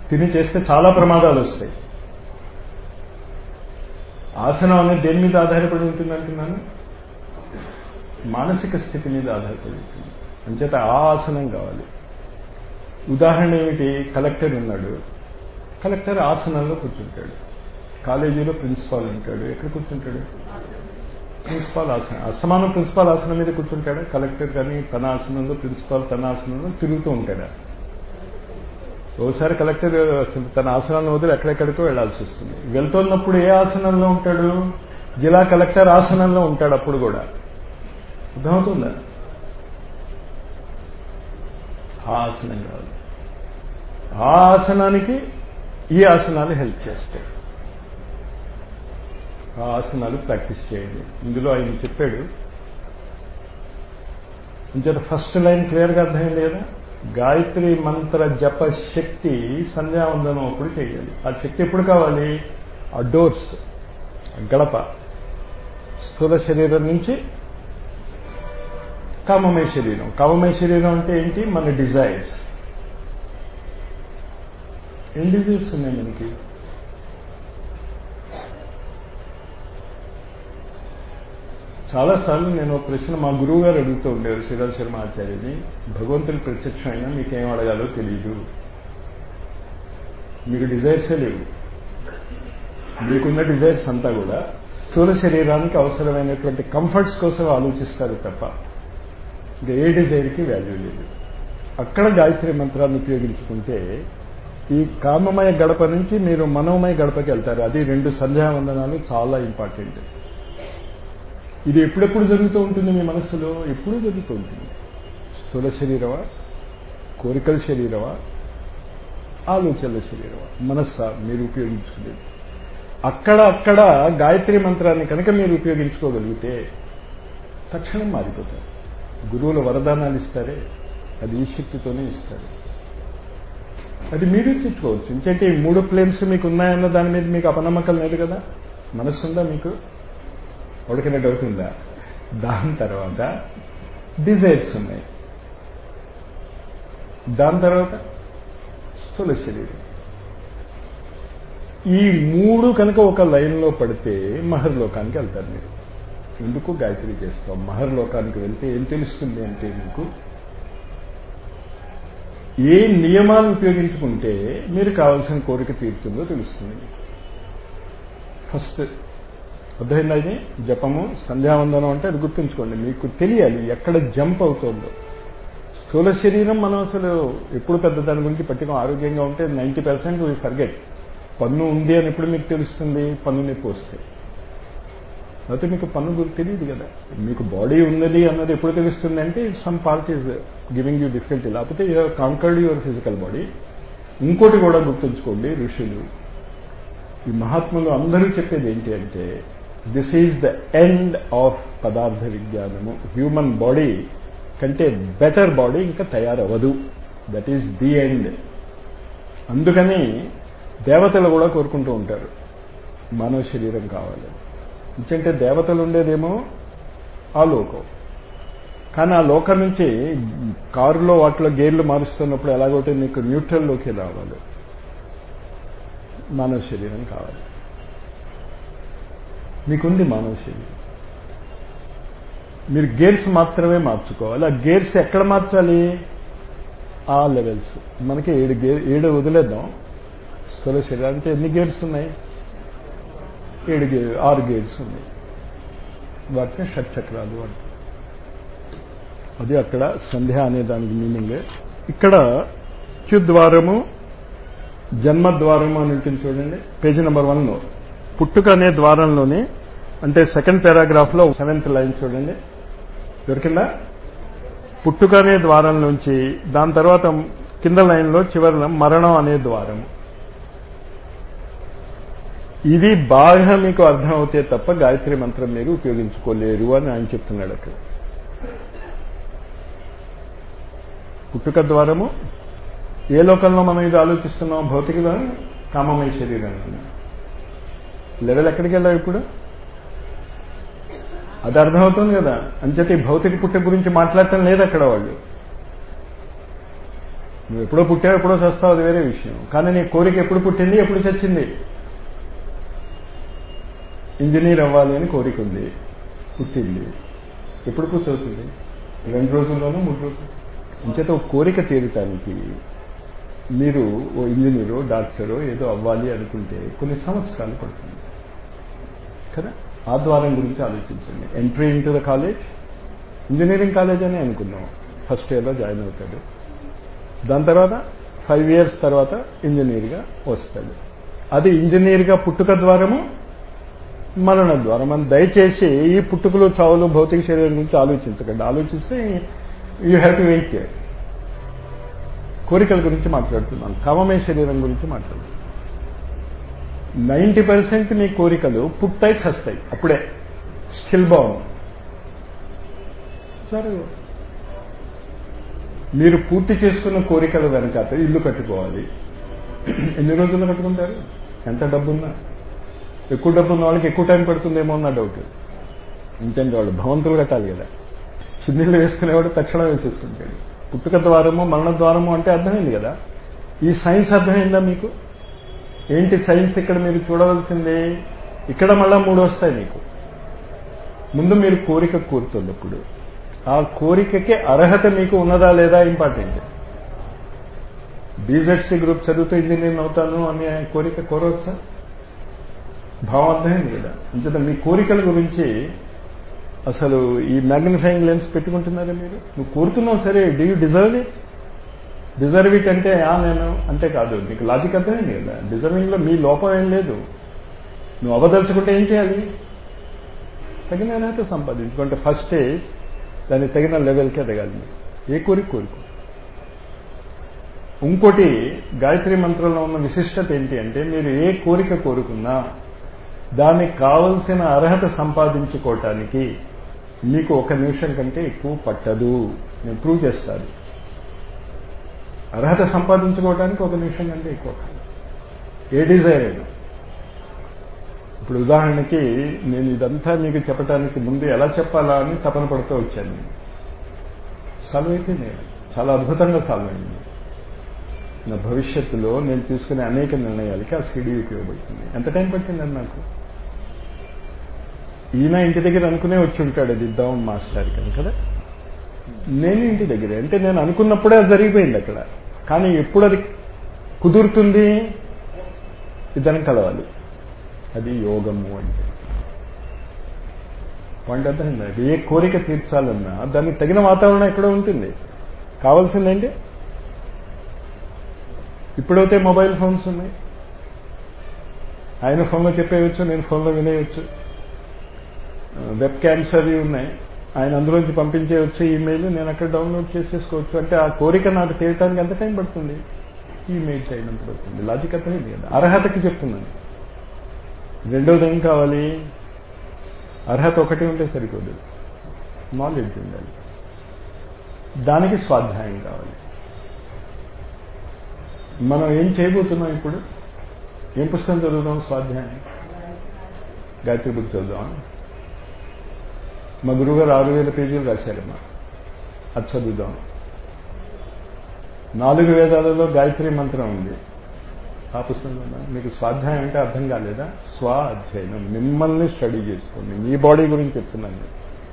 తిని చేస్తే చాలా ప్రమాదాలు వస్తాయి ఆసనం అనేది దేని మీద ఆధారపడి ఉంటుంది అంటున్నాను మానసిక స్థితి మీద ఆధారపడి ఉంటుంది అంచేత ఆ ఆసనం కావాలి ఉదాహరణ ఏమిటి కలెక్టర్ ఉన్నాడు కలెక్టర్ ఆసనంలో కూర్చుంటాడు కాలేజీలో ప్రిన్సిపాల్ ఉంటాడు ఎక్కడ కూర్చుంటాడు ప్రిన్సిపాల్ ఆసనం అసమానం ప్రిన్సిపాల్ ఆసనం మీద కూర్చుంటాడా కలెక్టర్ కానీ తన ఆసనంలో ప్రిన్సిపాల్ తన ఆసనంలో తిరుగుతూ ఉంటాడా ఓసారి కలెక్టర్ అసలు తన ఆసనాన్ని వదిలి ఎక్కడెక్కడికో వెళ్లాల్సి వస్తుంది వెళ్తున్నప్పుడు ఏ ఆసనంలో ఉంటాడు జిల్లా కలెక్టర్ ఆసనంలో ఉంటాడు అప్పుడు కూడా అర్థమవుతుందా ఆ ఆసనం కాదు ఆ ఆసనానికి ఈ ఆసనాలు హెల్ప్ చేస్తాయి ఆ ఆసనాలు ప్రాక్టీస్ చేయండి ఇందులో ఆయన చెప్పాడు ఇంచేత ఫస్ట్ లైన్ క్లియర్గా అర్థమైంది కదా గాయత్రి మంత్ర జప శక్తి సంధ్యావందనం అప్పుడు చేయాలి ఆ శక్తి ఎప్పుడు కావాలి ఆ డోర్స్ గడప స్థూల శరీరం నుంచి కామమయ శరీరం కామమయ శరీరం అంటే ఏంటి మన డిజైర్స్ ఏం డిజైర్స్ ఉన్నాయి మనకి చాలాసార్లు నేను ఒక ప్రశ్న మా గురువు గారు అడుగుతూ ఉండేవారు శ్రీరామ్ శర్మ ఆచార్యని భగవంతుని ప్రత్యక్షం అయినా మీకేం అడగాలో తెలియదు మీకు డిజైర్సే లేవు మీకున్న డిజైర్స్ అంతా కూడా స్థూల శరీరానికి అవసరమైనటువంటి కంఫర్ట్స్ కోసం ఆలోచిస్తారు తప్ప ఇంకా ఏ డిజైర్కి వాల్యూ లేదు అక్కడ గాయత్రి మంత్రాన్ని ఉపయోగించుకుంటే ఈ కామమయ గడప నుంచి మీరు మనోమయ గడపకి వెళ్తారు అది రెండు సంధ్యావందనాలు చాలా ఇంపార్టెంట్ ఇది ఎప్పుడెప్పుడు జరుగుతూ ఉంటుంది మీ మనస్సులో ఎప్పుడూ జరుగుతూ ఉంటుంది స్థూల శరీరమా కోరికల శరీరమా ఆలోచనల శరీరమా మనస్సా మీరు ఉపయోగించుకునేది అక్కడ అక్కడ గాయత్రి మంత్రాన్ని కనుక మీరు ఉపయోగించుకోగలిగితే తక్షణం మారిపోతారు గురువుల వరదానాలు ఇస్తారే అది ఈ శక్తితోనే ఇస్తారు అది మీరు తెచ్చుకోవచ్చు ఎందుకంటే ఈ మూడు ప్లేన్స్ మీకు ఉన్నాయన్న దాని మీద మీకు అపనమ్మకం లేదు కదా మనస్సుందా మీకు ఉడకిన డౌట్ ఉందా దాని తర్వాత డిజైర్స్ ఉన్నాయి దాని తర్వాత స్థూల శరీరం ఈ మూడు కనుక ఒక లైన్లో పడితే మహర్లోకానికి వెళ్తారు మీరు ఎందుకు గాయత్రి చేస్తాం మహర్లోకానికి వెళ్తే ఏం తెలుస్తుంది అంటే మీకు ఏ నియమాలు ఉపయోగించుకుంటే మీరు కావాల్సిన కోరిక తీరుతుందో తెలుస్తుంది మీకు ఫస్ట్ అర్థమైందా ఇది జపము సంధ్యావందనం అంటే అది గుర్తుంచుకోండి మీకు తెలియాలి ఎక్కడ జంప్ అవుతుందో స్థూల శరీరం మనం అసలు ఎప్పుడు పెద్ద దాని గురించి పట్టికం ఆరోగ్యంగా ఉంటే నైంటీ పర్సెంట్ వీ ఫర్గెట్ పన్ను ఉంది అని ఎప్పుడు మీకు తెలుస్తుంది పన్ను నొప్పి వస్తే అయితే మీకు పన్ను గురించి తెలియదు కదా మీకు బాడీ ఉన్నది అన్నది ఎప్పుడు తెలుస్తుంది అంటే some part is giving you difficulty లేకపోతే you conquered your physical body ఇంకోటి కూడా గుర్తుంచుకోండి ఋషులు ఈ మహాత్ములు అందరూ చెప్పేది ఏంటి అంటే this is the end of పదార్థ విజ్ఞానము హ్యూమన్ బాడీ కంటే బెటర్ బాడీ ఇంకా తయారవ్వదు దట్ ఈజ్ ది ఎండ్ అందుకని దేవతలు కూడా కోరుకుంటూ ఉంటారు మానవ శరీరం కావాలి ఎందుకంటే దేవతలు ఉండేదేమో ఆ లోకం కానీ ఆ లోకం నుంచి కారులో వాటిలో గేర్లు మారుస్తున్నప్పుడు ఎలాగోటే నీకు న్యూట్రల్లోకి రావాలి మానవ శరీరం కావాలి మీకుంది మానవ శరీరం మీరు గేర్స్ మాత్రమే మార్చుకోవాలి ఆ గేర్స్ ఎక్కడ మార్చాలి ఆ లెవెల్స్ మనకి ఏడు గేర్ ఏడు వదిలేద్దాం స్థూల శరీరానికి ఎన్ని గేర్స్ ఉన్నాయి ఏడు గే ఆరు గేర్స్ ఉన్నాయి వాటిని షట్చక్రాలు అంటారు అది అక్కడ సంధ్య అనే దానికి మీనింగ్ ఇక్కడ చుద్వారము జన్మద్వారము అని ఉంటుంది చూడండి పేజీ నెంబర్ వన్లో పుట్టుక అనే ద్వారంలోనే అంటే సెకండ్ పారాగ్రాఫ్లో సెవెంత్ లైన్ చూడండి దొరికిందా పుట్టుక అనే ద్వారం నుంచి దాని తర్వాత కింద లైన్లో చివరిన మరణం అనే ద్వారము ఇది బాగా మీకు అర్థం అవుతే తప్ప గాయత్రి మంత్రం మీరు ఉపయోగించుకోలేరు అని ఆయన చెప్తున్నాడు అక్కడ పుట్టుక ద్వారము ఏ లోకంలో మనం ఇది ఆలోచిస్తున్నాం భౌతిక ద్వారం కామమయ శరీరంలో లెవెల్ ఎక్కడికి వెళ్ళావు ఇప్పుడు అది అర్థమవుతుంది కదా అంచేత ఈ భౌతిక పుట్ట గురించి మాట్లాడటం లేదు అక్కడ వాళ్ళు నువ్వు ఎప్పుడో పుట్టావు ఎప్పుడో చస్తావు అది వేరే విషయం కానీ నీ కోరిక ఎప్పుడు పుట్టింది ఎప్పుడు చచ్చింది ఇంజనీర్ అవ్వాలి అని కోరిక ఉంది పుట్టింది ఎప్పుడు పూర్తవుతుంది రెండు రోజుల్లోనూ మూడు రోజులు ఇంచేత ఒక కోరిక తీరటానికి మీరు ఓ ఇంజనీరో డాక్టరో ఏదో అవ్వాలి అనుకుంటే కొన్ని సంవత్సరాలు పడుతుంది కదా ఆ ద్వారం గురించి ఆలోచించండి entry into the college engineering college అని అనుకుందాం ఫస్ట్ ఇయర్లో జాయిన్ అవుతాడు దాని తర్వాత ఫైవ్ ఇయర్స్ తర్వాత ఇంజనీర్గా వస్తాడు అది ఇంజనీర్గా పుట్టుక ద్వారము మరణ ద్వారం మనం దయచేసి ఈ పుట్టుకలు చావులు భౌతిక శరీరం గురించి ఆలోచించకండి ఆలోచిస్తే యూ హ్యావ్ టు వెయిట్ కోరికల గురించి మాట్లాడుతున్నాను కామమే శరీరం గురించి మాట్లాడుతున్నాను నైంటీ పర్సెంట్ మీ కోరికలు పుట్టాయి చస్తాయి అప్పుడే స్కిల్ బాగుంది సరే మీరు పూర్తి చేసుకున్న కోరికల వెనకాత ఇల్లు కట్టుకోవాలి ఎన్ని రోజుల్లో కట్టుకుంటారు ఎంత డబ్బున్నా ఎక్కువ డబ్బు ఉన్న వాళ్ళకి ఎక్కువ టైం పడుతుందేమో అన్న డౌట్ ఇంకంటే వాళ్ళు భవంతులు కట్టాలి కదా చిన్నిళ్ళు వేసుకునేవాడు తక్షణం వేసేసుకుంటాడు పుట్టుక ద్వారము మరణ ద్వారము అంటే అర్థమైంది కదా ఈ సైన్స్ అర్థమైందా మీకు ఏంటి సైన్స్ ఇక్కడ మీరు చూడవలసింది ఇక్కడ మళ్ళా మూడు వస్తాయి మీకు ముందు మీరు కోరిక కోరుతున్నప్పుడు ఆ కోరికకి అర్హత మీకు ఉన్నదా లేదా ఇంపార్టెంట్ బీజెడ్సీ గ్రూప్ చదువుతూ ఇంజనీర్ అవుతాను అనే కోరిక కోరవచ్చా భావం అర్థమైంది కదా అంచేత మీ కోరికల గురించి అసలు ఈ మ్యాగ్నిఫైయింగ్ లెన్స్ పెట్టుకుంటున్నారా మీరు నువ్వు కోరుతున్నావు సరే do you deserve it deserve it అంటే ఆ నేను అంటే కాదు నీకు లాజిక్ అర్థమైంది కదా డిజర్వింగ్లో మీ లోపం ఏం లేదు నువ్వు అవదలుచుకుంటే ఏం చేయాలి తగిన అర్హత సంపాదించుకుంటే ఫస్ట్ స్టేజ్ దానికి తగిన లెవెల్కి ఎదగాలి ఏ కోరిక కోరిక ఇంకోటి గాయత్రి మంత్రంలో ఉన్న విశిష్టత ఏంటి అంటే మీరు ఏ కోరిక కోరుకున్నా దానికి కావలసిన అర్హత సంపాదించుకోవటానికి మీకు ఒక నిమిషం కంటే ఎక్కువ పట్టదు నేను ప్రూవ్ చేస్తాను అర్హత సంపాదించుకోవడానికి ఒక నిమిషం కంటే ఎక్కువ ఏ డిజైర్ అయినా ఇప్పుడు ఉదాహరణకి నేను ఇదంతా మీకు చెప్పడానికి ముందు ఎలా చెప్పాలా అని తపన పడుతూ వచ్చాను నేను సాల్వ్ అయిపోయింది చాలా అద్భుతంగా సాల్వ్ అయింది నా భవిష్యత్తులో నేను తీసుకునే అనేక నిర్ణయాలకి ఆ సీడీ ఉపయోగపడుతుంది ఎంత టైం పట్టిందని నాకు ఈయన ఇంటి దగ్గర అనుకునే వచ్చి ఉంటాడు అది ఇద్దాం మాస్టర్కి అని కదా నేను ఇంటి దగ్గరే అంటే నేను అనుకున్నప్పుడే అది జరిగిపోయింది అక్కడ కానీ ఎప్పుడు అది కుదురుతుంది ఇద్దరం కలవాలి అది యోగము అంటే పాయింట్ అర్థమైంది ఏ కోరిక తీర్చాలన్నా దానికి తగిన వాతావరణం ఎక్కడో ఉంటుంది కావాల్సిందేంటి ఇప్పుడైతే మొబైల్ ఫోన్స్ ఉన్నాయి ఆయన ఫోన్లో చెప్పేయచ్చు నేను ఫోన్లో వినేయచ్చు వెబ్ క్యామ్స్ అవి ఉన్నాయి ఆయన అందులోంచి పంపించేయచ్చు ఈమెయిల్ నేను అక్కడ డౌన్లోడ్ చేసేసుకోవచ్చు అంటే ఆ కోరిక నాకు తీయటానికి ఎంత టైం పడుతుంది ఈమెయిల్ చేయనంత పడుతుంది లాజిక్ అర్థమైంది కదా అర్హతకి చెప్తున్నాను రెండోది ఏం కావాలి అర్హత ఒకటి ఉంటే సరిపోదు నాలెడ్జ్ ఉండాలి దానికి స్వాధ్యాయం కావాలి మనం ఏం చేయబోతున్నాం ఇప్పుడు ఏం పుస్తకం చదువుదాం స్వాధ్యాయం గాయత్రి బుక్ చదువుదాం మా గురువుగారు ఆరు వేల పేజీలు రాశారమ్మా అది చదువుదాం నాలుగు వేదాలలో గాయత్రి మంత్రం ఉంది ఆ పుస్తకంలో మీకు స్వాధ్యాయం అంటే అర్థం కాలేదా స్వ అధ్యయనం మిమ్మల్ని స్టడీ చేసుకోండి మీ బాడీ గురించి చెప్తున్నాను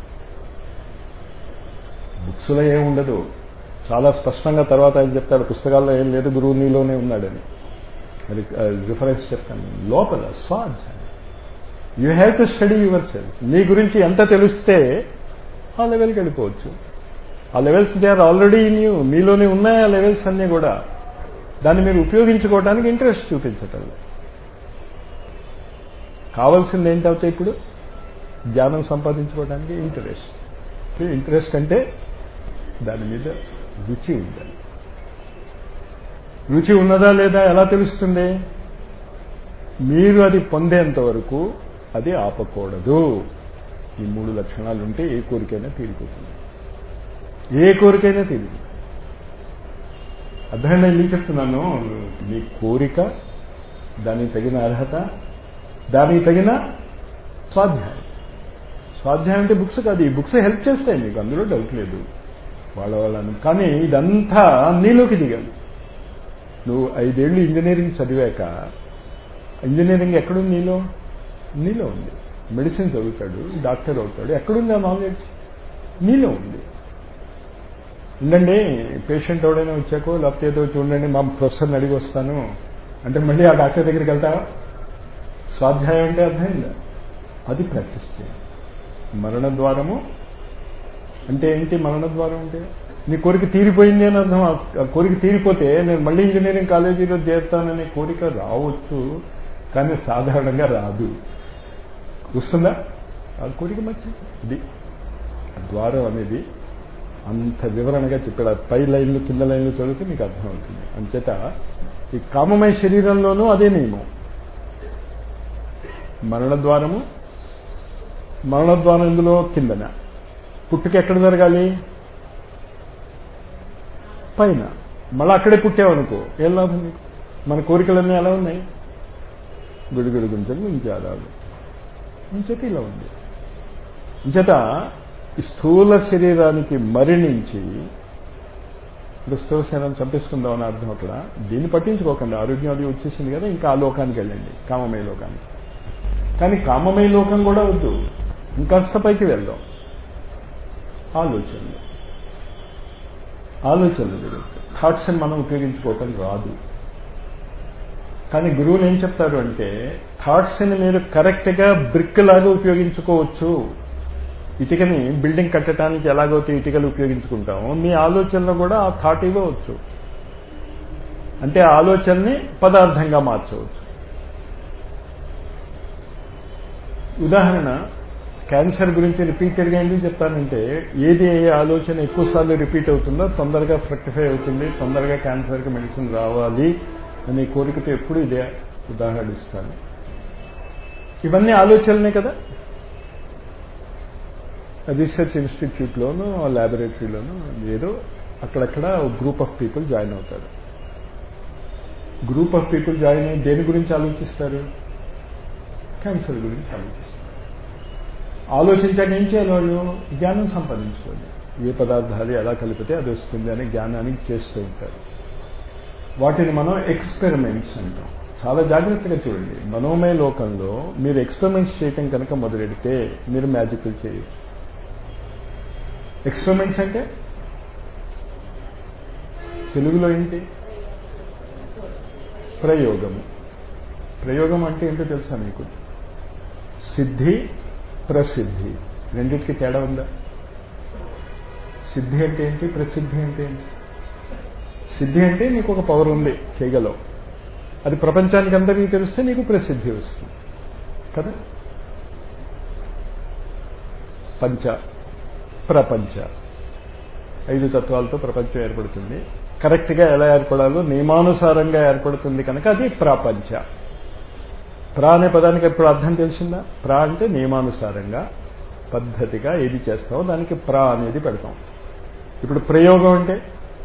బుక్స్లో ఏం ఉండదు చాలా స్పష్టంగా తర్వాత ఆయన చెప్తాడు పుస్తకాల్లో ఏం లేదు గురువు నీలోనే ఉన్నాడని అది రిఫరెన్స్ చెప్తాను లోపల స్వాధ్యాయం you have to study yourself మీ గురించి ఎంత తెలిస్తే ఆ లెవెల్కి వెళ్ళిపోవచ్చు ఆ levels they are already in you మీలోనే ఉన్నాయి ఆ లెవెల్స్ అన్నీ కూడా దాన్ని మీరు ఉపయోగించుకోవడానికి ఇంట్రెస్ట్ చూపించటం కావాల్సింది ఏంటవుతాయి ఇప్పుడు జ్ఞానం సంపాదించుకోవడానికి ఇంట్రెస్ట్ ఇంట్రెస్ట్ అంటే దాని మీద రుచి ఉండాలి రుచి ఉన్నదా లేదా ఎలా తెలుస్తుంది మీరు అది పొందేంత వరకు అది ఆపకూడదు ఈ మూడు లక్షణాలు ఉంటే ఏ కోరికైనా తీరిపోతుంది ఏ కోరికైనా తీరిపోతుంది అర్థమైనా ఎందుకు చెప్తున్నాను మీ కోరిక దానికి తగిన అర్హత దానికి తగిన స్వాధ్యాయం స్వాధ్యాయం అంటే బుక్స్ కాదు ఈ బుక్స్ హెల్ప్ చేస్తాయి మీకు అందులో డౌట్ లేదు వాళ్ళ వాళ్ళని కానీ ఇదంతా నీలోకి దిగాలి నువ్వు ఐదేళ్లు ఇంజనీరింగ్ చదివాక ఇంజనీరింగ్ ఎక్కడుంది నీలో నీలో ఉంది మెడిసిన్ చదువుతాడు డాక్టర్ అవుతాడు ఎక్కడుంది ఆ నాలెడ్జ్ నీలో ఉంది ఉండండి పేషెంట్ ఎవడైనా వచ్చాకో లేకపోతే ఏదో వచ్చి ఉండండి మా ప్రొఫెసర్ని అడిగి వస్తాను అంటే మళ్ళీ ఆ డాక్టర్ దగ్గరికి వెళ్తావా స్వాధ్యాయం అంటే అర్థమైందా అది ప్రాక్టీస్ చేయాలి మరణ ద్వారము అంటే ఏంటి మరణ ద్వారం అంటే నీ కోరిక తీరిపోయింది అని అర్థం ఆ కోరిక తీరిపోతే నేను మళ్ళీ ఇంజనీరింగ్ కాలేజీలో చేరుతాననే కోరిక రావచ్చు కానీ సాధారణంగా రాదు వస్తుందా ఆ కోరిక మంచి ఇది ద్వారం అనేది అంత వివరణగా చెప్పాడు పై లైన్లు కింద లైన్లు చదివితే మీకు అర్థమవుతుంది అంచేత ఈ కామమయ శరీరంలోనూ అదే నియమం మరణ ద్వారము మరణ ద్వారం ఇందులో కిందన పుట్టుక ఎక్కడ జరగాలి పైన మళ్ళీ అక్కడే పుట్టావనుకో ఏం లాభం నీకు మన కోరికలన్నీ ఎలా ఉన్నాయి గుడిగుడి గుంచలు ఇంకేదాలు ఇంచేత ఇలా ఉంది ఇంచేత స్థూల శరీరానికి మరణించి ఇప్పుడు స్థూలశరీరం చంపేసుకుందాం అని అర్థం అక్కడ దీన్ని పట్టించుకోకండి ఆరోగ్యం అది వచ్చేసింది కదా ఇంకా ఆ లోకానికి వెళ్ళండి కామమయ లోకానికి కానీ కామమయ లోకం కూడా వద్దు ఇంకాస్త పైకి వెళ్దాం ఆలోచనలు ఆలోచనలు థాట్స్ అని మనం ఉపయోగించుకోవటం రాదు కానీ గురువులు ఏం చెప్తారు అంటే థాట్స్ని మీరు కరెక్ట్గా బ్రిక్ లాగా ఉపయోగించుకోవచ్చు ఇటుకని బిల్డింగ్ కట్టడానికి ఎలాగైతే ఇటుకలు ఉపయోగించుకుంటామో మీ ఆలోచనలు కూడా ఆ థాట్ ఇవ్వవచ్చు అంటే ఆలోచనని పదార్థంగా మార్చవచ్చు ఉదాహరణ క్యాన్సర్ గురించి రిపీటెడ్గా ఎందుకు చెప్తానంటే ఏది ఏ ఆలోచన ఎక్కువసార్లు రిపీట్ అవుతుందో తొందరగా ఫ్రక్టిఫై అవుతుంది తొందరగా క్యాన్సర్కి మెడిసిన్ రావాలి అనే కోరికతో ఎప్పుడు ఇదే ఉదాహరణ ఇస్తాను ఇవన్నీ ఆలోచనలే కదా రీసెర్చ్ ఇన్స్టిట్యూట్లోనూ ల్యాబొరేటరీలోనూ ఏదో అక్కడక్కడ గ్రూప్ ఆఫ్ పీపుల్ జాయిన్ అవుతారు గ్రూప్ ఆఫ్ పీపుల్ జాయిన్ అయ్యి దేని గురించి ఆలోచిస్తారు క్యాన్సర్ గురించి ఆలోచిస్తారు ఆలోచించాక ఏం చేయాలి వాళ్ళు జ్ఞానం సంపాదించుకోండి ఏ పదార్థాలు ఎలా కలిపితే అది వస్తుంది అనే జ్ఞానానికి చేస్తూ ఉంటారు వాటిని మనం ఎక్స్పెరిమెంట్స్ అంటాం చాలా జాగ్రత్తగా చూడండి మనోమయ లోకంలో మీరు ఎక్స్పెరిమెంట్స్ చేయటం కనుక మొదలెడితే మీరు మ్యాజిక్లు చేయొచ్చు ఎక్స్పెరిమెంట్స్ అంటే తెలుగులో ఏంటి ప్రయోగము ప్రయోగం అంటే ఏంటో తెలుసా మీకు సిద్ధి ప్రసిద్ధి రెండింటికి తేడా ఉందా సిద్ధి అంటే ఏంటి ప్రసిద్ధి అంటే ఏంటి సిద్ధి అంటే నీకు ఒక పవర్ ఉంది చేయగలవు అది ప్రపంచానికి అందరికీ తెలిస్తే నీకు ప్రసిద్ధి వస్తుంది కదా పంచ ప్రపంచ ఐదు తత్వాలతో ప్రపంచం ఏర్పడుతుంది కరెక్ట్గా ఎలా ఏర్పడాలో నియమానుసారంగా ఏర్పడుతుంది కనుక అది ప్రపంచ ప్రా అనే పదానికి ఎప్పుడు అర్థం తెలిసిందా ప్రా అంటే నియమానుసారంగా పద్ధతిగా ఏది చేస్తామో దానికి ప్రా అనేది పెడతాం ఇప్పుడు ప్రయోగం అంటే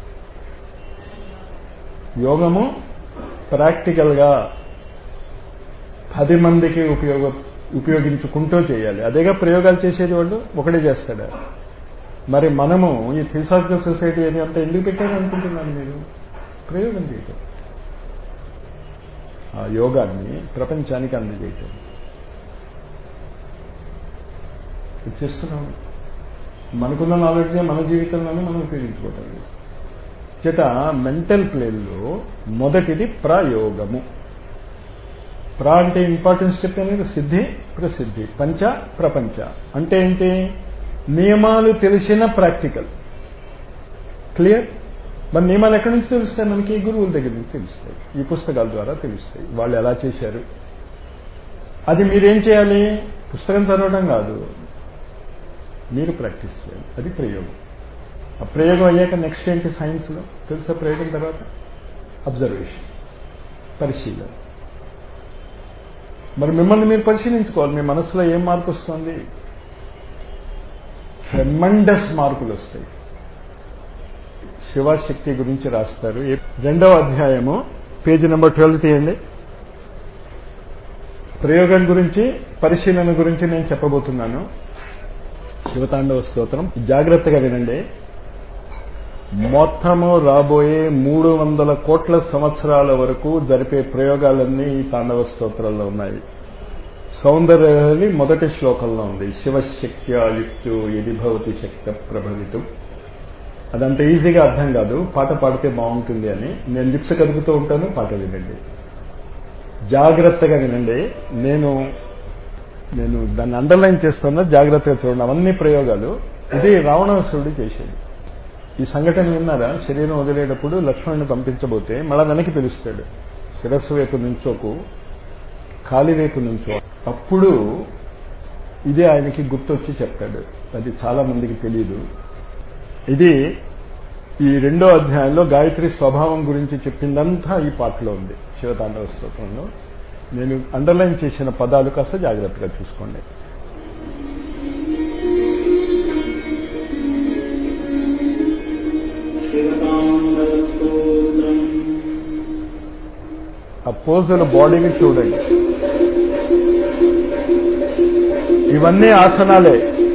యోగము ప్రాక్టికల్గా పది మందికి ఉపయోగ ఉపయోగించుకుంటూ చేయాలి అదేగా ప్రయోగాలు చేసేది వాళ్ళు ఒకటే చేస్తాడు మరి మనము ఈ థిల్సాఫికల్ సొసైటీ అని అంత ఎందుకు పెట్టారు అనుకుంటున్నాను మీరు ప్రయోగం చేయటం ఆ యోగాన్ని ప్రపంచానికి అందజేయటం చేస్తున్నాము మనకున్న నాలెడ్జే మన జీవితంలోనే మనం ఉపయోగించుకోవటం చేత మెంటల్ ప్లేన్లో మొదటిది ప్రయోగము ప్ర అంటే ఇంపార్టెన్స్ చెప్పాను సిద్ధి ప్రసిద్ధి పంచ ప్రపంచ అంటే ఏంటి నియమాలు తెలిసిన ప్రాక్టికల్ క్లియర్ మరి నియమాలు ఎక్కడి నుంచి తెలుస్తాయి మనకి గురువుల దగ్గర నుంచి తెలుస్తాయి ఈ పుస్తకాల ద్వారా తెలుస్తాయి వాళ్ళు ఎలా చేశారు అది మీరేం చేయాలి పుస్తకం చదవడం కాదు మీరు ప్రాక్టీస్ చేయాలి అది ప్రయోగం ఆ ప్రయోగం అయ్యాక నెక్స్ట్ ఏంటి సైన్స్లో తెలుసా ప్రయోగం తర్వాత అబ్జర్వేషన్ పరిశీలన మరి మిమ్మల్ని మీరు పరిశీలించుకోవాలి మీ మనసులో ఏం మార్పు వస్తుంది ట్రెమండస్ మార్పులు వస్తాయి శివశక్తి గురించి రాస్తారు రెండవ అధ్యాయము పేజీ నెంబర్ ట్వెల్వ్ తీయండి ప్రయోగం గురించి పరిశీలన గురించి నేను చెప్పబోతున్నాను శివతాండవ స్తోత్రం జాగ్రత్తగా వినండి మొత్తము రాబోయే మూడు వందల కోట్ల సంవత్సరాల వరకు జరిపే ప్రయోగాలన్నీ ఈ తాండవ స్తోత్రంలో ఉన్నాయి సౌందర్యహరి మొదటి శ్లోకంలో ఉంది శివశక్త్యాయుక్తు ఎది భవతి శక్త ప్రభవితం అదంత ఈజీగా అర్థం కాదు పాట పాడితే బాగుంటుంది అని నేను లిప్స్ కదుపుతూ ఉంటాను పాట వినండి జాగ్రత్తగా వినండి నేను నేను దాన్ని అండర్లైన్ చేస్తున్నా జాగ్రత్తగా చూడండి అవన్నీ ప్రయోగాలు ఇది రావణాసురుడు చేసేది ఈ సంఘటన విన్నారా శరీరం వదిలేటప్పుడు లక్ష్మణుని పంపించబోతే మళ్ళా వెనక్కి పిలుస్తాడు శిరస్సు వైపు నుంచోకు కాలి వైపు నుంచో అప్పుడు ఇదే ఆయనకి గుర్తొచ్చి చెప్తాడు అది చాలా మందికి తెలియదు ఇది ఈ రెండో అధ్యాయంలో గాయత్రి స్వభావం గురించి చెప్పిందంతా ఈ పాటలో ఉంది శివతాండవ స్తోత్రంలో నేను అండర్లైన్ చేసిన పదాలు కాస్త జాగ్రత్తగా చూసుకోండి ఆ పోజుల బాడీని చూడండి ఇవన్నీ ఆసనాలే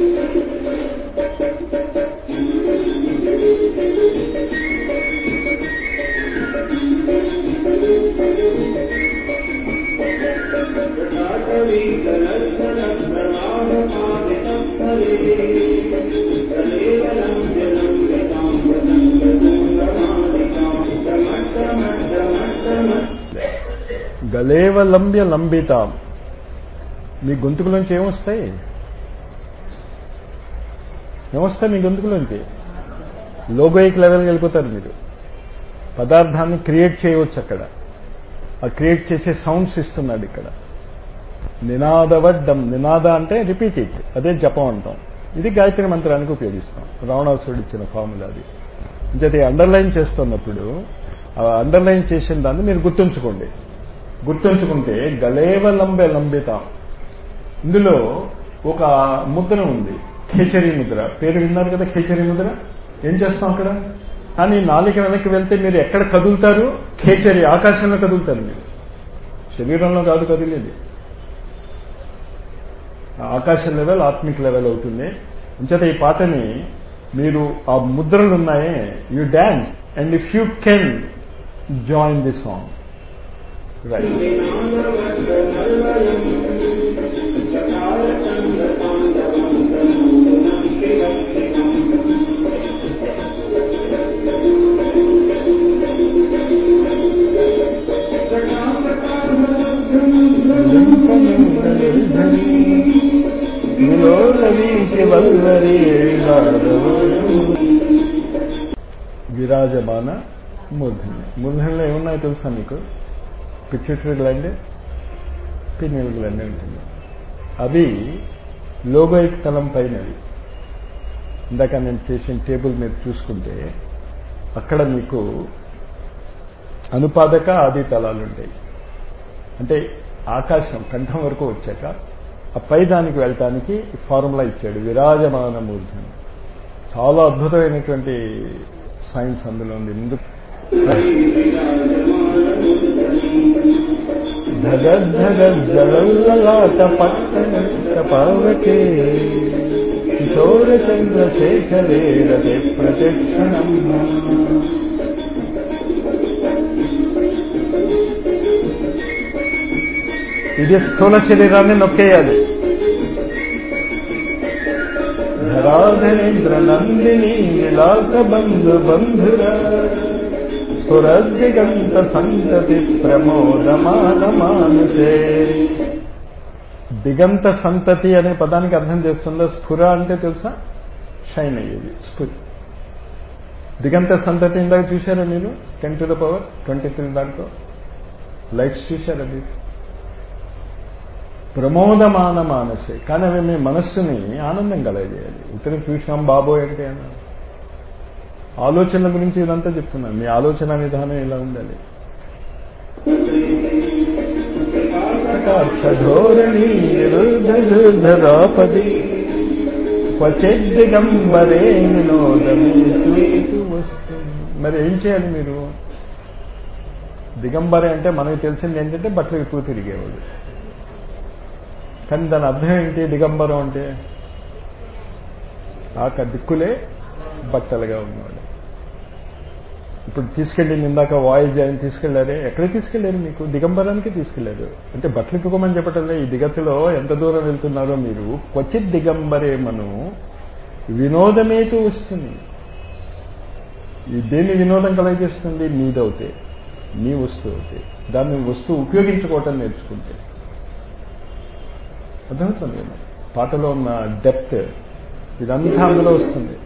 గలేవలంబ్య లంబితాం మీ గొంతుకులోంచి ఏమొస్తాయి ఏమొస్తాయి మీ గొంతుకులోంచి లోగోయిక్ లెవెల్కి వెళ్ళిపోతారు మీరు పదార్థాన్ని క్రియేట్ చేయవచ్చు అక్కడ ఆ క్రియేట్ చేసే సౌండ్స్ ఇస్తున్నాడు ఇక్కడ నినాదవడ్డం నినాద అంటే రిపీట్ ఇట్ అదే జపం అంటాం ఇది గాయత్రి మంత్రానికి ఉపయోగిస్తాం రావణాసురుడు ఇచ్చిన ఫార్ములా అది ఇంకది అండర్లైన్ చేస్తున్నప్పుడు ఆ అండర్లైన్ చేసిన దాన్ని మీరు గుర్తుంచుకోండి గుర్తుంచుకుంటే గలేవ లంబె లంబితాం ఇందులో ఒక ముద్ర ఉంది ఖేచరీ ముద్ర పేరు విన్నారు కదా ఖేచరీ ముద్ర ఏం చేస్తాం అక్కడ కానీ నాలుక వెనక్కి వెళ్తే మీరు ఎక్కడ కదులుతారు ఖేచరి ఆకాశంలో కదులుతారు మీరు శరీరంలో కాదు కదిలేది ఆకాశ లెవెల్ ఆత్మిక్ లెవెల్ అవుతుంది అంచేత ఈ పాటని మీరు ఆ ముద్రలు ఉన్నాయే you dance and if you can join the song right విరాజమాన మూర్ధన్య మూర్ధన్యంలో ఏమున్నాయో తెలుసా మీకు పిచ్యూటరీ గ్లాండ్ పిన్యూల్ గ్లాండ్ ఉంటుంది అవి లోగోయిక్ తలం పైనవి ఇందాక నేను చేసిన టేబుల్ మీద చూసుకుంటే అక్కడ మీకు అనుపాదక ఆది తలాలు ఉంటాయి అంటే ఆకాశం కంఠం వరకు వచ్చాక ఆ పై దానికి వెళ్ళటానికి ఫార్ములా ఇచ్చాడు విరాజమాన మూర్ధని చాలా అద్భుతమైనటువంటి సైన్స్ అందులో ఉంది ముందు ధగద్ధగజ్జలలాట పట్టణ పావకే కిశోర చంద్రశేఖరే రతే ప్రతిక్షణం ఇది స్థూల శరీరాన్ని నొక్కేయాలి ధరాధరేంద్ర నందిని విలాస బంధు బంధుర స్ఫురద్దిగంత సంతతి ప్రమోదమాన మానుషే దిగంత సంతతి అనే పదానికి అర్థం చేస్తుందో స్ఫుర అంటే తెలుసా షైన్ అయ్యేది స్ఫుర్ దిగంత సంతతి ఇందాక చూశారా మీరు ten to the power twenty three దాంట్లో లైట్స్ చూశారా మీరు ప్రమోదమాన మానసే కానీ అవి మీ మనస్సుని ఆనందం కలగజేయాలి ఇతరులు చూసాం బాబోయ్ అంటే అన్నా ఆలోచనల గురించి ఇదంతా చెప్తున్నాను మీ ఆలోచన విధానం ఇలా ఉండాలి ధోరణి నిరుద్ధరాపది క్వచిద్దిగంబరే వినోదమే మరి ఏం చేయాలి మీరు దిగంబరే అంటే మనకు తెలిసింది ఏంటంటే బట్టలు ఎక్కువ తిరిగేవాడు కానీ దాని అర్థం ఏంటి దిగంబరం అంటే ఆక దిక్కులే బట్టలుగా ఉన్నవాడు ఇప్పుడు తీసుకెళ్ళింది ఇందాక వాయిస్ ఆయన తీసుకెళ్లారే ఎక్కడ తీసుకెళ్లారు మీకు దిగంబరానికి తీసుకెళ్లారు అంటే బట్టలు ఇప్పుకోమని చెప్పటంలే ఈ దిగతిలో ఎంత దూరం వెళ్తున్నారో మీరు క్వచిత్ దిగంబరేమను వినోదమేతూ వస్తుంది ఈ దేన్ని వినోదం కలగజేస్తుంది నీదవుతే నీ వస్తువు అవుతే దాన్ని వస్తువు ఉపయోగించుకోవటం నేర్చుకుంటే అర్థమవుతుంది కదా పాటలో ఉన్న డెప్త్ ఇదంతా అందులో వస్తుంది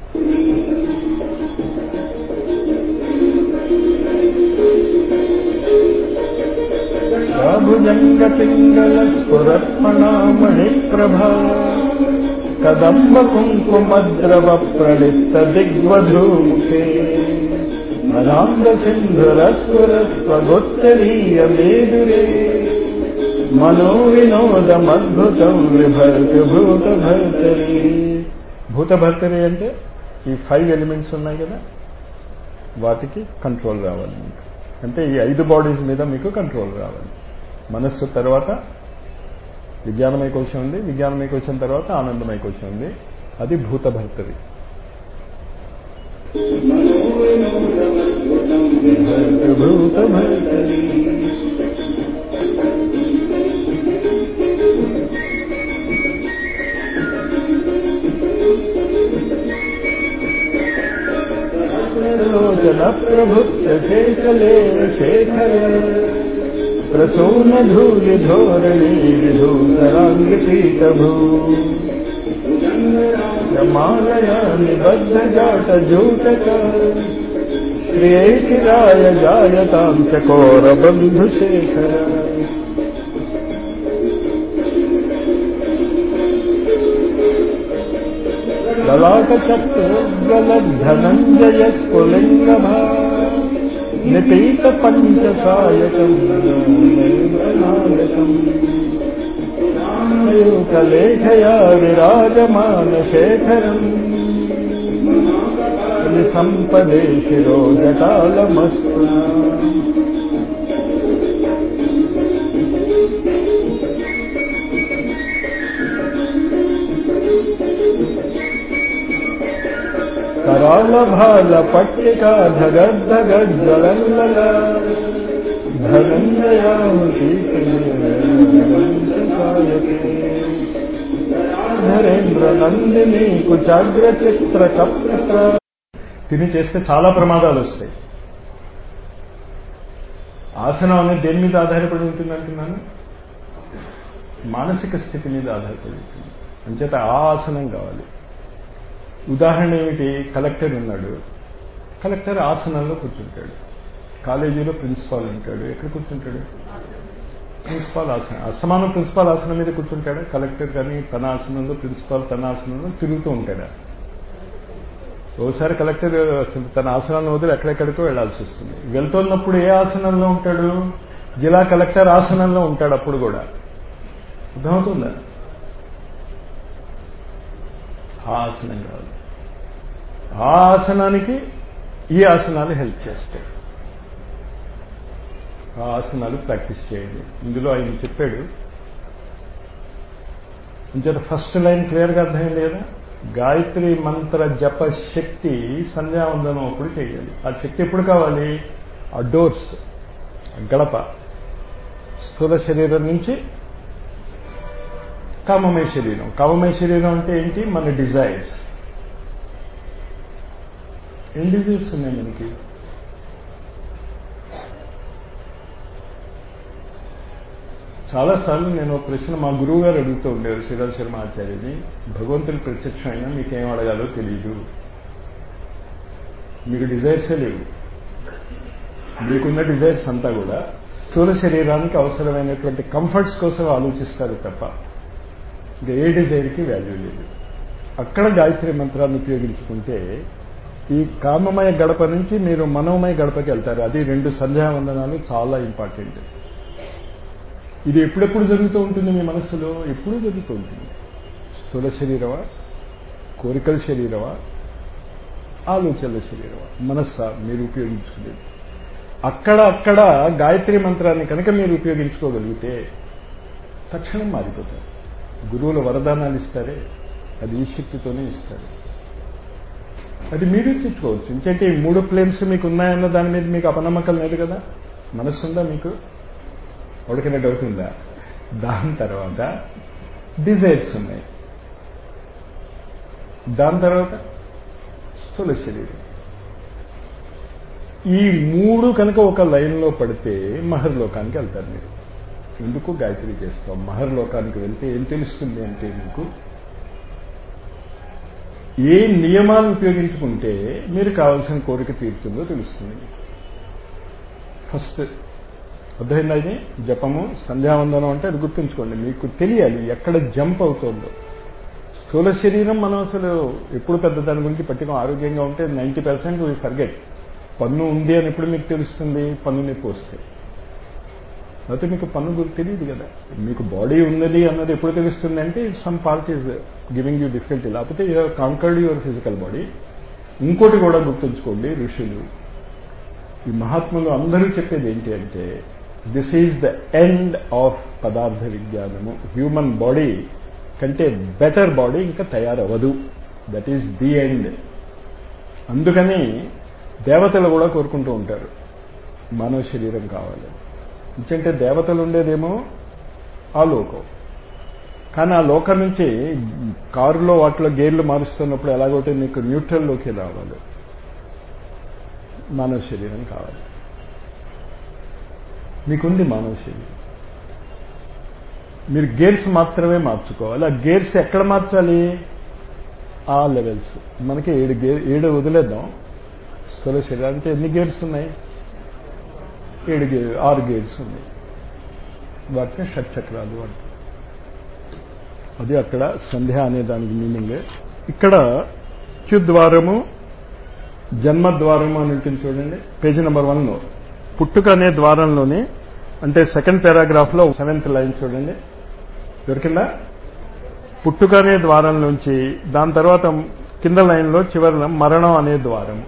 భుజంగ పింగళ స్ఫురత్మణామణి ప్రభా కదంబ కుంకుమద్రవ ప్రళిప్త దిగ్వధూముఖే అనాంద సింధురస్ఫురత్వగోత్తరీయ మేదురే మనో వినోదమద్భుతం విభర్తి భూతభర్తరి భూతభర్తరి అంటే ఈ ఫైవ్ ఎలిమెంట్స్ ఉన్నాయి కదా వాటికి కంట్రోల్ రావాలి మీకు అంటే ఈ ఐదు బాడీస్ మీద మీకు కంట్రోల్ రావాలి మనస్సు తర్వాత విజ్ఞానమయ కోశం ఉంది విజ్ఞానమయ కోశం తర్వాత ఆనందమయ కోశం ఉంది అది భూతభర్తరి భూతభర్తరి లోచన ప్రభుత్వ శేఖలే శేఖర ప్రసూన ధూలి ధోరణి విధూసరాంగి పీఠభూ మాలయా నిబద్ధ జాట జూటక శ్రేయకిరాయ జాయతాం చకోర బంధు శేఖర లలాట చక్రగల ధనంజయ స్ఫులింగభా నిపీత పంచకాయకం నాయకం కలేఖయా విరాజమాన శేఖరం సంపదే శిరో జటాలమస్తు కరాల భాల పట్టిక ధగద్ధగజ్వలంగల ధనంజయాహుతి ధరేంద్ర నందిని కుచాగ్ర చిత్ర కప్ర తిని చేస్తే చాలా ప్రమాదాలు వస్తాయి ఆసనం అనేది దేని మీద ఆధారపడి ఉంటుంది అంటున్నాను మానసిక స్థితి మీద ఆధారపడి ఉంటుంది అంచేత ఆ ఆసనం కావాలి ఉదాహరణ ఏమిటి కలెక్టర్ ఉన్నాడు కలెక్టర్ ఆసనంలో కూర్చుంటాడు కాలేజీలో ప్రిన్సిపాల్ ఉంటాడు ఎక్కడ కూర్చుంటాడు ప్రిన్సిపాల్ ఆసనం అసమానం ప్రిన్సిపాల్ ఆసనం మీద కూర్చుంటాడా కలెక్టర్ కానీ తన ఆసనంలో ప్రిన్సిపాల్ తన ఆసనంలో తిరుగుతూ ఉంటాడా ఓసారి కలెక్టర్ తన ఆసనాన్ని వదిలి ఎక్కడెక్కడికో వెళ్లాల్సి వస్తుంది వెళ్తున్నప్పుడు ఏ ఆసనంలో ఉంటాడు జిల్లా కలెక్టర్ ఆసనంలో ఉంటాడు అప్పుడు కూడా అర్థమవుతుందా ఆ ఆసనం కాదు ఆ ఆసనానికి ఈ ఆసనాలు హెల్ప్ చేస్తాయి ఆ ఆసనాలు ప్రాక్టీస్ చేయండి ఇందులో ఆయన చెప్పాడు ఇంచేత ఫస్ట్ లైన్ క్లియర్గా అర్థమైంది కదా గాయత్రి మంత్ర జప శక్తి సంధ్యావందనం అప్పుడు చేయాలి ఆ శక్తి ఎప్పుడు కావాలి ఆ డోర్స్ గడప స్థూల శరీరం నుంచి కామమయ శరీరం కామమయ శరీరం అంటే ఏంటి మన డిజైర్స్ ఏం డిజైర్స్ ఉన్నాయి మనకి చాలాసార్లు నేను ఒక ప్రశ్న మా గురువు గారు అడుగుతూ ఉండేవారు శ్రీరామ్ శర్మ ఆచార్యని భగవంతుడు ప్రత్యక్షం అయినా మీకేం అడగాలో తెలియదు మీకు డిజైర్సే లేవు మీకున్న డిజైర్స్ అంతా కూడా స్థూల శరీరానికి అవసరమైనటువంటి కంఫర్ట్స్ కోసం ఆలోచిస్తారు తప్ప ఇంకా ఏ డిజైర్కి వాల్యూ లేదు అక్కడ గాయత్రి మంత్రాన్ని ఉపయోగించుకుంటే ఈ కామమయ గడప నుంచి మీరు మనోమయ గడపకి వెళ్తారు అది రెండు సంధ్యావందనాలు చాలా ఇంపార్టెంట్ ఇది ఎప్పుడెప్పుడు జరుగుతూ ఉంటుంది మీ మనస్సులో ఎప్పుడూ జరుగుతూ ఉంటుంది స్థూల శరీరమా కోరికల శరీరమా ఆలోచనల శరీరమా మనస్సా మీరు ఉపయోగించుకునేది అక్కడ అక్కడ గాయత్రి మంత్రాన్ని కనుక మీరు ఉపయోగించుకోగలిగితే తక్షణం మారిపోతారు గురువుల వరదానాలు ఇస్తారే అది ఈ శక్తితోనే ఇస్తారు అది మీరు చిట్టుకోవచ్చు ఇంకంటే ఈ మూడు ప్లేన్స్ మీకు ఉన్నాయన్న దాని మీద మీకు అపనమ్మకం లేదు కదా మనస్సు ఉందా మీకు ఉడకనే డౌట్ ఉందా దాని తర్వాత డిజైర్స్ ఉన్నాయి దాని తర్వాత స్థూల శరీరం ఈ మూడు కనుక ఒక లైన్లో పడితే మహర్లోకానికి వెళ్తారు మీరు ఎందుకు గాయత్రి చేస్తాం మహర్లోకానికి వెళ్తే ఏం తెలుస్తుంది అంటే మీకు ఏ నియమాలు ఉపయోగించుకుంటే మీరు కావాల్సిన కోరిక తీరుతుందో తెలుస్తుంది ఫస్ట్ అర్థమైందా ఇది జపము సంధ్యావందనం అంటే అది గుర్తుంచుకోండి మీకు తెలియాలి ఎక్కడ జంప్ అవుతుందో స్థూల శరీరం మనం అసలు ఎప్పుడు పెద్ద దాని గురించి పట్టిన ఆరోగ్యంగా ఉంటే నైంటీ పర్సెంట్ వీ ఫర్గెట్ పన్ను ఉంది అని ఎప్పుడు మీకు తెలుస్తుంది పన్ను నొప్పి వస్తే లేకపోతే మీకు పన్ను గురించి తెలియదు కదా మీకు బాడీ ఉన్నది అన్నది ఎప్పుడు తెలుస్తుంది అంటే some part is giving you difficulty లేకపోతే you have conquered your physical body ఇంకోటి కూడా గుర్తుంచుకోండి ఋషులు ఈ మహాత్ములు అందరూ చెప్పేది ఏంటి అంటే this is the end of పదార్థ విజ్ఞానము హ్యూమన్ బాడీ కంటే బెటర్ బాడీ ఇంకా తయారవ్వదు దట్ ఈజ్ ది ఎండ్ అందుకని దేవతలు కూడా కోరుకుంటూ ఉంటారు మానవ శరీరం కావాలి ఎందుకంటే దేవతలు ఉండేదేమో ఆ లోకం కానీ ఆ లోకం నుంచి కారులో వాటిలో గేర్లు మారుస్తున్నప్పుడు ఎలాగోటే మీకు న్యూట్రల్లోకి రావాలి మానవ శరీరం కావాలి మీకుంది మానవ శరీరం మీరు గేర్స్ మాత్రమే మార్చుకోవాలి ఆ గేర్స్ ఎక్కడ మార్చాలి ఆ లెవెల్స్ మనకి ఏడు గేర్ ఏడు వదిలేద్దాం స్థూల శరీరానికి ఎన్ని గేర్స్ ఉన్నాయి ఏడు గేర్ ఆరు గేర్స్ ఉన్నాయి వాటిని షట్చక్రాలు అంటారు అది అక్కడ సంధ్య అనే దానికి మీనింగ్ ఇక్కడ చుద్వారము జన్మద్వారము అని ఉంటుంది చూడండి పేజీ నెంబర్ వన్లో పుట్టుక అనే ద్వారంలోని అంటే సెకండ్ పారాగ్రాఫ్లో సెవెంత్ లైన్ చూడండి దొరికిందా పుట్టుక అనే ద్వారం నుంచి దాని తర్వాత కింద లైన్లో చివరిలో మరణం అనే ద్వారము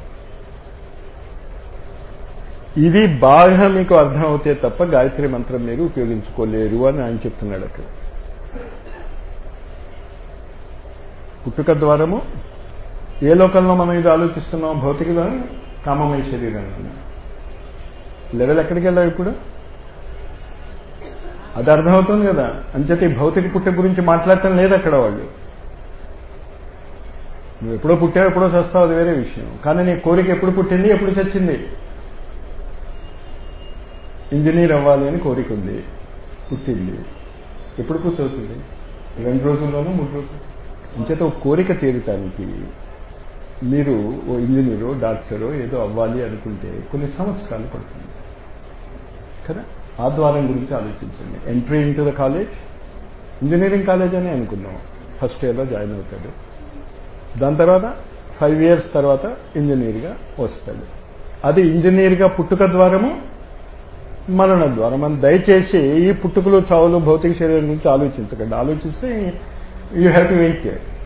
ఇది బాగా మీకు అర్థం అవుతే తప్ప గాయత్రి మంత్రం మీరు ఉపయోగించుకోలేరు అని ఆయన చెప్తున్నాడు అక్కడ పుట్టుక ద్వారము ఏ లోకంలో మనం ఇది ఆలోచిస్తున్నాం భౌతిక కామమయ శరీరంలో లెవెల్ ఎక్కడికి వెళ్ళావు ఇప్పుడు అది అర్థమవుతుంది కదా అంచేత ఈ భౌతిక పుట్ట గురించి మాట్లాడటం లేదు అక్కడ వాళ్ళు నువ్వు ఎప్పుడో పుట్టావు ఎప్పుడో చస్తావు అది వేరే విషయం కానీ నీ కోరిక ఎప్పుడు పుట్టింది ఎప్పుడు చచ్చింది ఇంజనీర్ అవ్వాలి అని కోరిక ఉంది పుట్టింది ఎప్పుడు పూర్తవుతుంది రెండు రోజుల్లోనూ మూడు రోజులు అంచేత ఒక కోరిక తీరటానికి మీరు ఓ ఇంజనీరో డాక్టరో ఏదో అవ్వాలి అనుకుంటే కొన్ని సంవత్సరాలు పడుతుంది కదా ఆ ద్వారం గురించి ఆలోచించండి entry into the college engineering college అని అనుకున్నాం ఫస్ట్ ఇయర్లో జాయిన్ అవుతాడు దాని తర్వాత ఫైవ్ ఇయర్స్ తర్వాత ఇంజనీర్గా వస్తాడు అది ఇంజనీర్గా పుట్టుక ద్వారము మరణ ద్వారం అని దయచేసి ఈ పుట్టుకలు చావులు భౌతిక శరీరం గురించి ఆలోచించకండి ఆలోచిస్తే యూ హ్యావ్ టు వెయిట్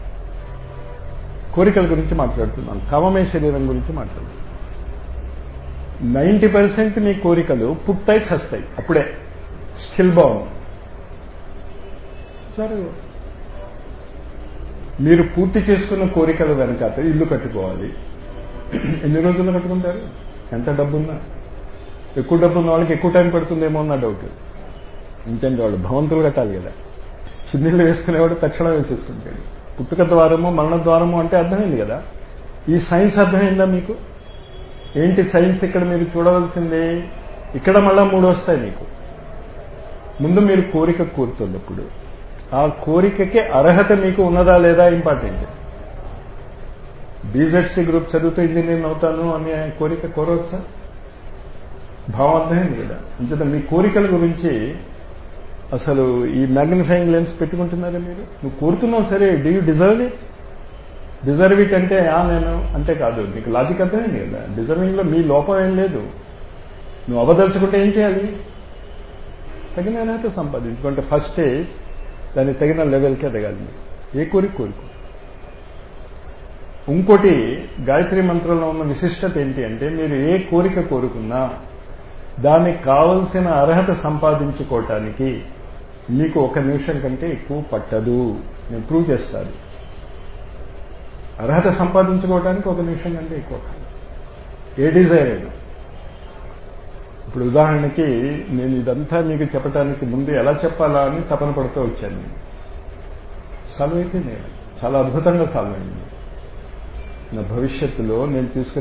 కోరికల గురించి మాట్లాడుతున్నాను కామమయ శరీరం గురించి మాట్లాడుతున్నాను నైంటీ పర్సెంట్ మీ కోరికలు పుట్టాయి చస్తాయి అప్పుడే స్కిల్ బాగుంది సరే మీరు పూర్తి చేసుకున్న కోరికల వెనకాత ఇల్లు కట్టుకోవాలి ఎన్ని రోజుల్లో కట్టుకుంటారు ఎంత డబ్బున్నా ఎక్కువ డబ్బు ఉన్న వాళ్ళకి ఎక్కువ టైం పడుతుందేమో అన్న డౌట్ ఇంకంటే వాళ్ళు భవంతులు కట్టాలి కదా చిన్నిళ్ళు వేసుకునేవాడు తక్షణం వేసేసుకుంటాడు పుట్టుక ద్వారము మరణ ద్వారము అంటే అర్థమైంది కదా ఈ సైన్స్ అర్థమైందా మీకు ఏంటి సైన్స్ ఇక్కడ మీరు చూడవలసింది ఇక్కడ మళ్ళా మూడు వస్తాయి మీకు ముందు మీరు కోరిక కోరుతున్నప్పుడు ఆ కోరికకి అర్హత మీకు ఉన్నదా లేదా ఇంపార్టెంట్ బీజెడ్సీ గ్రూప్ చదివితే ఇంజనీర్ అవుతాను అనే కోరిక కోరవచ్చా భావం అర్థమైంది కదా అంచేత మీ కోరికల గురించి అసలు ఈ మ్యాగ్నిఫైయింగ్ లెన్స్ పెట్టుకుంటున్నారా మీరు నువ్వు కోరుతున్నావు సరే do you deserve it deserve it అంటే ఆ నేను అంటే కాదు నీకు లాజిక్ అర్థమైంది కదా డిజర్వింగ్లో మీ లోపం ఏం లేదు నువ్వు అవదలుచుకుంటే ఏం చేయాలి తగిన అర్హత సంపాదించుకుంటే ఫస్ట్ స్టేజ్ దాన్ని తగిన లెవెల్కి ఎదగాలి ఏ కోరిక కోరుకో ఇంకోటి గాయత్రి మంత్రంలో ఉన్న విశిష్టత ఏంటి అంటే మీరు ఏ కోరిక కోరుకున్నా దానికి కావలసిన అర్హత సంపాదించుకోవటానికి మీకు ఒక నిమిషం కంటే ఎక్కువ పట్టదు నేను ప్రూవ్ చేస్తాను అర్హత సంపాదించుకోవడానికి ఒక నిమిషం కంటే ఎక్కువ కాదు ఏ డిజైర్ అయినా ఇప్పుడు ఉదాహరణకి నేను ఇదంతా మీకు చెప్పడానికి ముందు ఎలా చెప్పాలా అని తపన పడుతూ వచ్చాను నేను సాల్వ్ అయిపోయింది చాలా అద్భుతంగా సాల్వ్ అయింది నా భవిష్యత్తులో నేను తీసుకునే